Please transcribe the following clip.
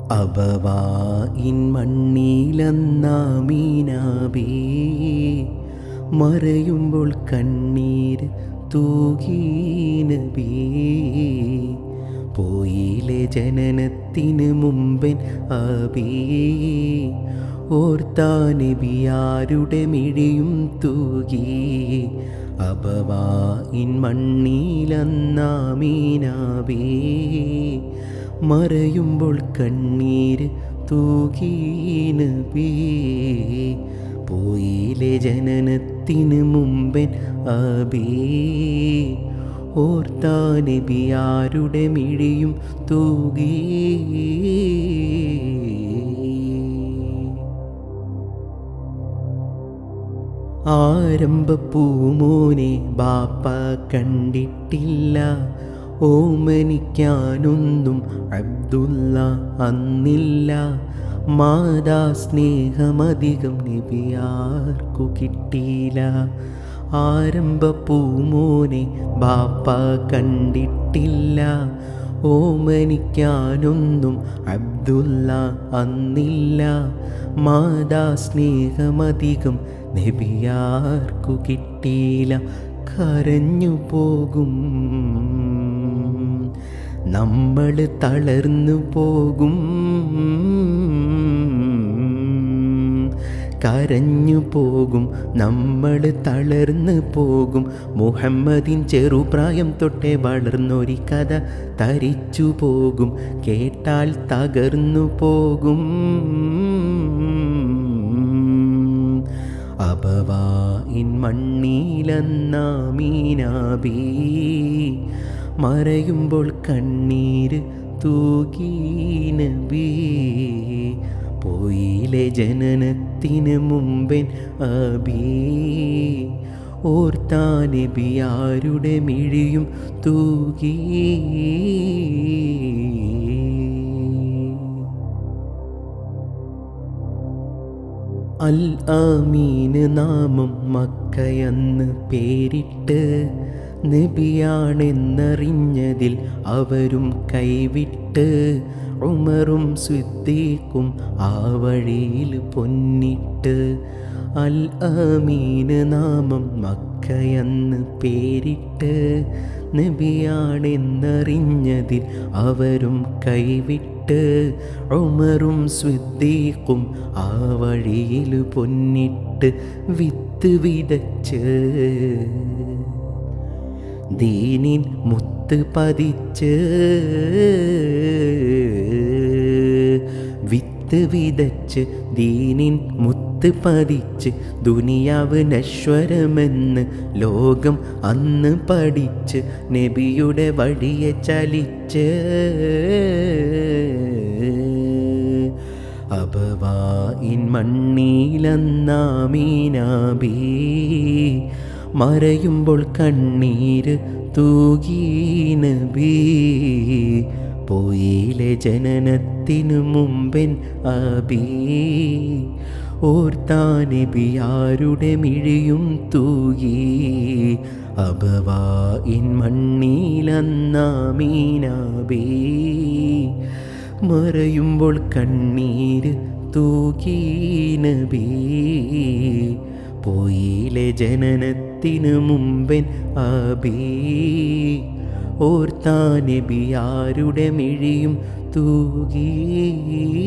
അബവായിൻ മണ്ണിലെന്നാമീനാബേ മറയുമ്പോൾ കണ്ണീര് തൂകീനബേ പോയിലെ ജനനത്തിന് മുമ്പൻ അബേ ഓർത്താനബിയാരുടെ മിഴിയും തൂകി അബവായിൻ മണ്ണിലെന്നാമീനാബേ മറയുമ്പോൾ കണ്ണീര് തൂകീനബേ പോയിലെ ജനനത്തിന് മുമ്പൻ അബേ ഓർത്താനബിയാരുടെ മിഴിയും തൂകി ആരംഭപ്പൂമോനെ ബാപ്പ കണ്ടിട്ടില്ല ഓമനിക്കാനൊന്നും അബ്ദുള്ള അന്നില്ല മാതാ സ്നേഹമധികം നബിയാർക്കു കിട്ടിയില്ല ആരംഭപ്പൂമോനെ ബാപ്പ കണ്ടിട്ടില്ല ഓമനിക്കാനൊന്നും അബ്ദുള്ള അന്നില്ല മാതാ സ്നേഹമധികം നബിയാർക്കു കിട്ടിയില്ല കരഞ്ഞു പോകും നമ്മൾ തളർന്നു പോകും കരഞ്ഞു പോകും നമ്മൾ തളർന്നു പോകും മുഹമ്മദിൻ ചെറുപ്രായം തൊട്ടേ വളർന്നൊരു കഥ തരിച്ചു പോകും കേട്ടാൽ തകർന്നു പോകും അപവായിൻ മണ്ണീലെന്നാമീനാബീ മറയുമ്പോൾ കണ്ണീര് തൂകീനബീ പോയിലെ ജനനത്തിന് മുമ്പൻ അബീ ഓർത്താനബിയാരുടെ മിഴിയും തൂകി അൽ ആമീന് നാമം മക്കയെന്ന് പേരിട്ട് നബിയാണെന്നറിഞ്ഞതിൽ അവരും കൈവിട്ട് ഉമറും സിദ്ദീഖും ആ വഴിയിൽ പൊന്നിട്ട് അൽ ആമീന് നാമം മക്കയെന്ന് പേരിട്ട് നബിയാണെന്നറിഞ്ഞതിൽ അവരും കൈവിട്ട് ഉമറും സ്വിദ്ദീഖും ആ വഴിയിൽ പൊന്നിട്ട് വിത്ത് വിതച്ച് ദീനിൻ മുത്ത് പതിച്ച് വിത്ത് വിതച്ച് ദീനിൻ മുത്ത് പതിച്ച് ദുനിയാവ് നശ്വരമെന്ന് ലോകം അന്ന് പഠിച്ച് നബിയുടെ വഴിയെ ചലിച്ച് അപവായിൻ മണ്ണീലെന്നാമീനാബീ മറയുമ്പോൾ കണ്ണീര് തൂകീനബീ പോയിലെ ജനനത്തിനു മുമ്പൻ അബീ ഓർത്താനബിയാരുടെ മിഴിയും തൂകി അപവായിൻ മണ്ണീലെന്നാമീനാബീ മറയുമ്പോൾ കണ്ണീര് തൂകീനബീ പോയിലെ ജനനത്തിനു മുമ്പൻ അബീ ഓർത്താനബിയാരുടെ മിഴിയും തൂകി